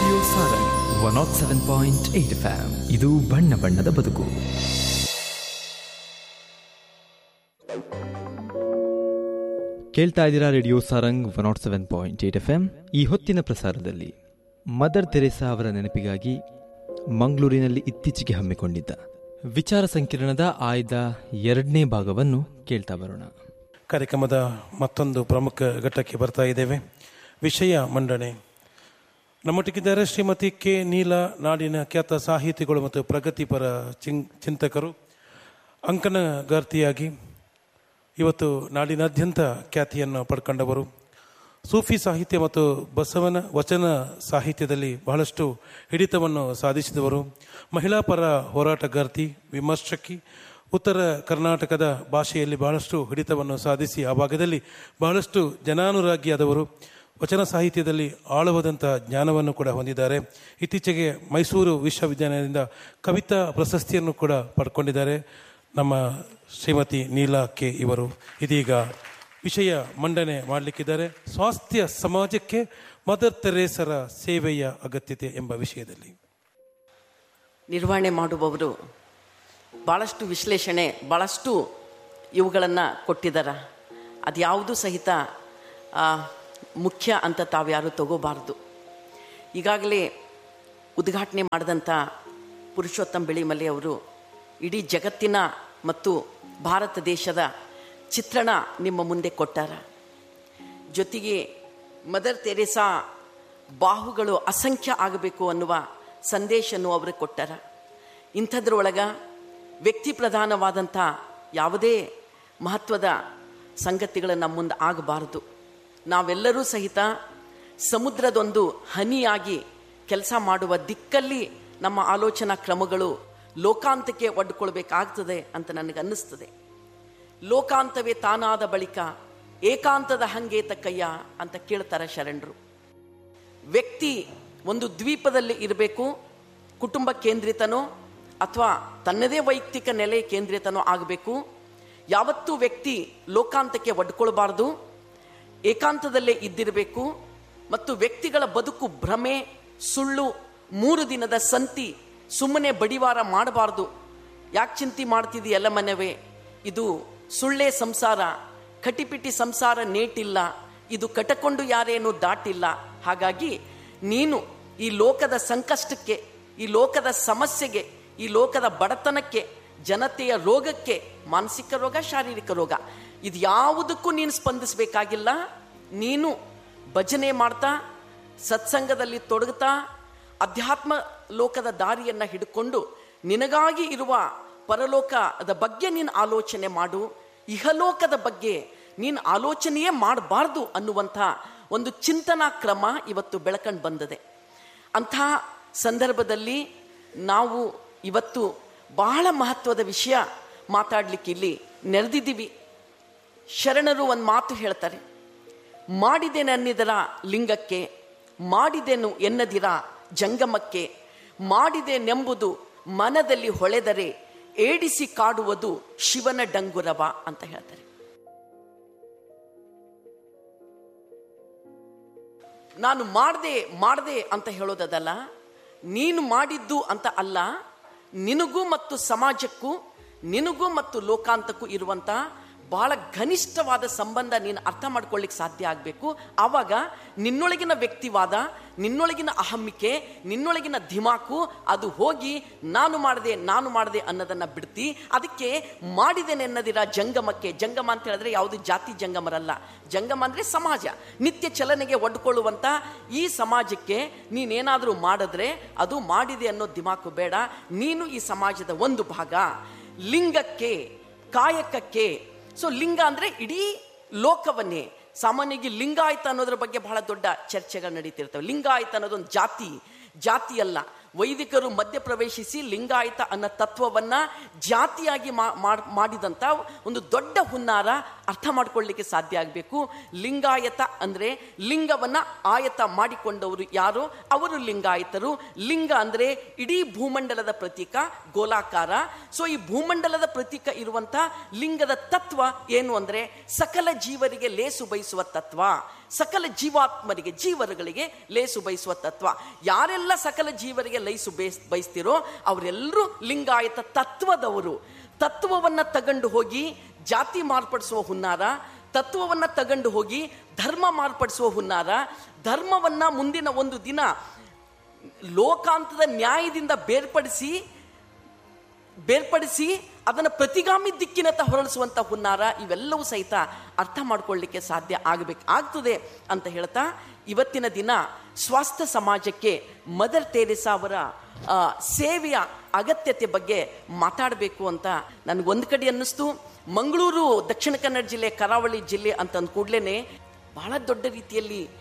radio Sarang one naught seven point eight FM ಇದು ಬಣ್ಣ ಬಣ್ಣದ ಬದುಕು ಕೇಳ್ತಾ ಇದ್ದೀರಾ radio Sarang one naught seven point eight F M ಈ ಹೊತ್ತಿನ ಪ್ರಸಾರದಲ್ಲಿ ಮದರ್ ತೆರೇಸಾ ಅವರ ನೆನಪಿಗಾಗಿ ಮಂಗಳೂರಿನಲ್ಲಿ ಇತ್ತೀಚೆಗೆ ಹಮ್ಮಿಕೊಂಡಿದ್ದ ವಿಚಾರ ಸಂಕಿರಣದ ಆಯ್ದ ಎರಡನೇ ಭಾಗವನ್ನು ಕೇಳ್ತಾ ಬರೋಣ ಕಾರ್ಯಕ್ರಮದ ಮತ್ತೊಂದು ಪ್ರಮುಖ ಘಟ್ಟಕ್ಕೆ ಬರ್ತಾ ಇದ್ದೇವೆ ವಿಷಯ ಮಂಡನೆ ನಮ್ಮೊಟ್ಟಿಗಿದ್ದಾರೆ ಶ್ರೀಮತಿ ಕೆ ನೀಲ ನಾಡಿನ ಖ್ಯಾತ ಸಾಹಿತಿಗಳು ಮತ್ತು ಪ್ರಗತಿಪರ ಚಿಂ ಚಿಂತಕರು ಅಂಕನಗಾರ್ತಿಯಾಗಿ ಇವತ್ತು ನಾಡಿನಾದ್ಯಂತ ಖ್ಯಾತಿಯನ್ನು ಪಡ್ಕೊಂಡವರು ಸೂಫಿ ಸಾಹಿತ್ಯ ಮತ್ತು ಬಸವನ ವಚನ ಸಾಹಿತ್ಯದಲ್ಲಿ ಬಹಳಷ್ಟು ಹಿಡಿತವನ್ನು ಸಾಧಿಸಿದವರು ಮಹಿಳಾ ಪರ ಹೋರಾಟಗಾರ್ತಿ ವಿಮರ್ಶಕಿ ಉತ್ತರ ಕರ್ನಾಟಕದ ಭಾಷೆಯಲ್ಲಿ ಬಹಳಷ್ಟು ಹಿಡಿತವನ್ನು ಸಾಧಿಸಿ ಆ ಭಾಗದಲ್ಲಿ ಬಹಳಷ್ಟು ಜನಾನುರಾಗಿಯಾದವರು ವಚನ ಸಾಹಿತ್ಯದಲ್ಲಿ ಆಳವಾದಂಥ ಜ್ಞಾನವನ್ನು ಕೂಡ ಹೊಂದಿದ್ದಾರೆ ಇತ್ತೀಚೆಗೆ ಮೈಸೂರು ವಿಶ್ವವಿದ್ಯಾಲಯದಿಂದ ಕವಿತಾ ಪ್ರಶಸ್ತಿಯನ್ನು ಕೂಡ ಪಡ್ಕೊಂಡಿದ್ದಾರೆ ನಮ್ಮ ಶ್ರೀಮತಿ ನೀಲಾ ಕೆ ಇವರು ಇದೀಗ ವಿಷಯ ಮಂಡನೆ ಮಾಡಲಿಕ್ಕಿದ್ದಾರೆ ಸ್ವಾಸ್ಥ್ಯ ಸಮಾಜಕ್ಕೆ ಮದರ್ ತೆರೇಸರ ಸೇವೆಯ ಅಗತ್ಯತೆ ಎಂಬ ವಿಷಯದಲ್ಲಿ ನಿರ್ವಹಣೆ ಮಾಡುವವರು ಭಾಳಷ್ಟು ವಿಶ್ಲೇಷಣೆ ಭಾಳಷ್ಟು ಇವುಗಳನ್ನು ಕೊಟ್ಟಿದ್ದಾರೆ ಅದ್ಯಾವುದು ಸಹಿತ ಆ, ಮುಖ್ಯ ಅಂತ ತಾವ್ಯಾರು ತಗೋಬಾರ್ದು ಈಗಾಗಲೇ ಉದ್ಘಾಟನೆ ಮಾಡಿದಂಥ ಪುರುಷೋತ್ತಮ್ ಬೆಳಿಮಲೆ ಅವರು ಇಡೀ ಜಗತ್ತಿನ ಮತ್ತು ಭಾರತ ದೇಶದ ಚಿತ್ರಣ ನಿಮ್ಮ ಮುಂದೆ ಕೊಟ್ಟಾರ ಜೊತೆಗೆ ಮದರ್ ತೆರೇಸಾ ಬಾಹುಗಳು ಅಸಂಖ್ಯ ಆಗಬೇಕು ಅನ್ನುವ ಸಂದೇಶವನ್ನು ಅವರು ಕೊಟ್ಟಾರ ಇಂಥದ್ರೊಳಗ ವ್ಯಕ್ತಿ ಪ್ರಧಾನವಾದಂಥ ಯಾವುದೇ ಮಹತ್ವದ ಸಂಗತಿಗಳು ನಮ್ಮ ಮುಂದೆ ಆಗಬಾರದು ನಾವೆಲ್ಲರೂ ಸಹಿತ ಸಮುದ್ರದೊಂದು ಹನಿಯಾಗಿ ಕೆಲಸ ಮಾಡುವ ದಿಕ್ಕಲ್ಲಿ ನಮ್ಮ ಆಲೋಚನಾ ಕ್ರಮಗಳು ಲೋಕಾಂತಕ್ಕೆ ಒಡ್ಕೊಳ್ಬೇಕಾಗ್ತದೆ ಅಂತ ನನಗೆ ಅನ್ನಿಸ್ತದೆ ಲೋಕಾಂತವೇ ತಾನಾದ ಬಳಿಕ ಏಕಾಂತದ ಹಂಗೆ ತಕ್ಕಯ್ಯ ಅಂತ ಕೇಳ್ತಾರೆ ಶರಣರು ವ್ಯಕ್ತಿ ಒಂದು ದ್ವೀಪದಲ್ಲಿ ಇರಬೇಕು ಕುಟುಂಬ ಕೇಂದ್ರಿತನೋ ಅಥವಾ ತನ್ನದೇ ವೈಯಕ್ತಿಕ ನೆಲೆ ಕೇಂದ್ರಿತನೋ ಆಗಬೇಕು ಯಾವತ್ತೂ ವ್ಯಕ್ತಿ ಲೋಕಾಂತಕ್ಕೆ ಒಡ್ಕೊಳ್ಬಾರ್ದು ಏಕಾಂತದಲ್ಲೇ ಇದ್ದಿರಬೇಕು ಮತ್ತು ವ್ಯಕ್ತಿಗಳ ಬದುಕು ಭ್ರಮೆ ಸುಳ್ಳು ಮೂರು ದಿನದ ಸಂತಿ ಸುಮ್ಮನೆ ಬಡಿವಾರ ಮಾಡಬಾರ್ದು ಯಾಕೆ ಚಿಂತೆ ಮಾಡ್ತಿದೆಯಲ್ಲ ಮನವೇ ಇದು ಸುಳ್ಳೇ ಸಂಸಾರ ಕಟಿಪಿಟಿ ಸಂಸಾರ ನೇಟಿಲ್ಲ ಇದು ಕಟಕೊಂಡು ಯಾರೇನು ದಾಟಿಲ್ಲ ಹಾಗಾಗಿ ನೀನು ಈ ಲೋಕದ ಸಂಕಷ್ಟಕ್ಕೆ ಈ ಲೋಕದ ಸಮಸ್ಯೆಗೆ ಈ ಲೋಕದ ಬಡತನಕ್ಕೆ ಜನತೆಯ ರೋಗಕ್ಕೆ ಮಾನಸಿಕ ರೋಗ ಶಾರೀರಿಕ ರೋಗ ಇದು ಯಾವುದಕ್ಕೂ ನೀನು ಸ್ಪಂದಿಸಬೇಕಾಗಿಲ್ಲ ನೀನು ಭಜನೆ ಮಾಡ್ತಾ ಸತ್ಸಂಗದಲ್ಲಿ ತೊಡಗುತ್ತಾ ಅಧ್ಯಾತ್ಮ ಲೋಕದ ದಾರಿಯನ್ನು ಹಿಡ್ಕೊಂಡು ನಿನಗಾಗಿ ಇರುವ ಪರಲೋಕದ ಬಗ್ಗೆ ನೀನು ಆಲೋಚನೆ ಮಾಡು ಇಹಲೋಕದ ಬಗ್ಗೆ ನೀನು ಆಲೋಚನೆಯೇ ಮಾಡಬಾರ್ದು ಅನ್ನುವಂಥ ಒಂದು ಚಿಂತನಾ ಕ್ರಮ ಇವತ್ತು ಬೆಳಕಂಡು ಬಂದಿದೆ ಅಂಥ ಸಂದರ್ಭದಲ್ಲಿ ನಾವು ಇವತ್ತು ಬಹಳ ಮಹತ್ವದ ವಿಷಯ ಮಾತಾಡ್ಲಿಕ್ಕೆ ಇಲ್ಲಿ ನೆರೆದಿದ್ದೀವಿ ಶರಣರು ಒಂದು ಮಾತು ಹೇಳ್ತಾರೆ ಮಾಡಿದೆನನ್ನಿದರ ಲಿಂಗಕ್ಕೆ ಮಾಡಿದೆನು ಎನ್ನದಿರ ಜಂಗಮಕ್ಕೆ ಮಾಡಿದೆನೆಂಬುದು ಮನದಲ್ಲಿ ಹೊಳೆದರೆ ಏಡಿಸಿ ಕಾಡುವುದು ಶಿವನ ಡಂಗುರವ ಅಂತ ಹೇಳ್ತಾರೆ ನಾನು ಮಾಡ್ದೆ ಮಾಡ್ದೆ ಅಂತ ಹೇಳೋದದಲ್ಲ ನೀನು ಮಾಡಿದ್ದು ಅಂತ ಅಲ್ಲ ನಿನಗೂ ಮತ್ತು ಸಮಾಜಕ್ಕೂ ನಿನಗೂ ಮತ್ತು ಲೋಕಾಂತಕ್ಕೂ ಇರುವಂತ ಬಹಳ ಘನಿಷ್ಠವಾದ ಸಂಬಂಧ ನೀನು ಅರ್ಥ ಮಾಡ್ಕೊಳ್ಳಿಕ್ಕೆ ಸಾಧ್ಯ ಆಗಬೇಕು ಆವಾಗ ನಿನ್ನೊಳಗಿನ ವ್ಯಕ್ತಿವಾದ ನಿನ್ನೊಳಗಿನ ಅಹಮ್ಮಿಕೆ ನಿನ್ನೊಳಗಿನ ಧಿಮಾಕು ಅದು ಹೋಗಿ ನಾನು ಮಾಡಿದೆ ನಾನು ಮಾಡಿದೆ ಅನ್ನೋದನ್ನ ಬಿಡ್ತಿ ಅದಕ್ಕೆ ಮಾಡಿದೆನೆನ್ನದಿರ ಜಂಗಮಕ್ಕೆ ಜಂಗಮ ಅಂತ ಹೇಳಿದ್ರೆ ಯಾವುದು ಜಾತಿ ಜಂಗಮರಲ್ಲ ಜಂಗಮ ಅಂದ್ರೆ ಸಮಾಜ ನಿತ್ಯ ಚಲನೆಗೆ ಒಡ್ಕೊಳ್ಳುವಂತ ಈ ಸಮಾಜಕ್ಕೆ ನೀನೇನಾದರೂ ಮಾಡಿದ್ರೆ ಅದು ಮಾಡಿದೆ ಅನ್ನೋ ದಿಮಾಕು ಬೇಡ ನೀನು ಈ ಸಮಾಜದ ಒಂದು ಭಾಗ ಲಿಂಗಕ್ಕೆ ಕಾಯಕಕ್ಕೆ ಸೊ ಲಿಂಗ ಅಂದ್ರೆ ಇಡೀ ಲೋಕವನ್ನೇ ಸಾಮಾನ್ಯವಾಗಿ ಲಿಂಗಾಯತ ಅನ್ನೋದ್ರ ಬಗ್ಗೆ ಬಹಳ ದೊಡ್ಡ ಚರ್ಚೆಗಳು ನಡೀತಿರ್ತವೆ ಲಿಂಗಾಯತ ಅನ್ನೋದೊಂದು ಜಾತಿ ಜಾತಿ ಅಲ್ಲ ವೈದಿಕರು ಮಧ್ಯ ಪ್ರವೇಶಿಸಿ ಲಿಂಗಾಯತ ಅನ್ನೋ ತತ್ವವನ್ನ ಜಾತಿಯಾಗಿ ಮಾ- ಮಾಡ್- ಮಾಡಿದಂತ ಒಂದು ದೊಡ್ಡ ಹುನ್ನಾರ ಅರ್ಥ ಮಾಡ್ಕೊಳ್ಳಿಕ್ಕೆ ಸಾಧ್ಯ ಆಗಬೇಕು ಲಿಂಗಾಯತ ಅಂದ್ರೆ ಲಿಂಗವನ್ನ ಆಯತ ಮಾಡಿಕೊಂಡವರು ಯಾರು ಅವರು ಲಿಂಗಾಯತರು ಲಿಂಗ ಅಂದ್ರೆ ಇಡೀ ಭೂಮಂಡಲದ ಪ್ರತೀಕ ಗೋಲಾಕಾರ ಸೊ ಈ ಭೂಮಂಡಲದ ಪ್ರತೀಕ ಇರುವಂತ ಲಿಂಗದ ತತ್ವ ಏನು ಅಂದ್ರೆ ಸಕಲ ಜೀವರಿಗೆ ಲೇಸು ಬಯಸುವ ತತ್ವ ಸಕಲ ಜೀವಾತ್ಮರಿಗೆ ಜೀವರುಗಳಿಗೆ ಲೇಸು ಬಯಸುವ ತತ್ವ ಯಾರೆಲ್ಲ ಸಕಲ ಜೀವರಿಗೆ ಲೈಸು ಬೇಸ್ ಬಯಸ್ತಿರೋ ಅವರೆಲ್ಲರೂ ಲಿಂಗಾಯತ ತತ್ವದವರು ತತ್ವವನ್ನ ತಗೊಂಡು ಹೋಗಿ ಜಾತಿ ಮಾರ್ಪಡಿಸುವ ಹುನ್ನಾರ ತತ್ವವನ್ನ ತಗೊಂಡು ಹೋಗಿ ಧರ್ಮ ಮಾರ್ಪಡಿಸುವ ಹುನ್ನಾರ ಧರ್ಮವನ್ನ ಮುಂದಿನ ಒಂದು ದಿನ ಲೋಕಾಂತದ ನ್ಯಾಯದಿಂದ ಬೇರ್ಪಡಿಸಿ ಬೇರ್ಪಡಿಸಿ ಅದನ್ನು ಪ್ರತಿಗಾಮಿ ದಿಕ್ಕಿನತ್ತ ಹೊರಳಿಸುವಂತ ಹುನ್ನಾರ ಇವೆಲ್ಲವೂ ಸಹಿತ ಅರ್ಥ ಮಾಡ್ಕೊಳ್ಳಿಕ್ಕೆ ಸಾಧ್ಯ ಆಗಬೇಕು ಆಗ್ತದೆ ಅಂತ ಹೇಳ್ತಾ ಇವತ್ತಿನ ದಿನ ಸ್ವಾಸ್ಥ್ಯ ಸಮಾಜಕ್ಕೆ ಮದರ್ ತೆರೇಸಾ ಅವರ ಆ, ಸೇವೆಯ ಅಗತ್ಯತೆ ಬಗ್ಗೆ ಮಾತಾಡಬೇಕು ಅಂತ ನನಗೆ ಒಂದು ಕಡೆ ಅನ್ನಿಸ್ತು ಮಂಗಳೂರು ದಕ್ಷಿಣ ಕನ್ನಡ ಜಿಲ್ಲೆ ಕರಾವಳಿ ಜಿಲ್ಲೆ ಅಂತ ಅಂದ ಕೂಡಲೇ ಬಹಳ ದೊಡ್ಡ ರೀತಿಯಲ್ಲಿ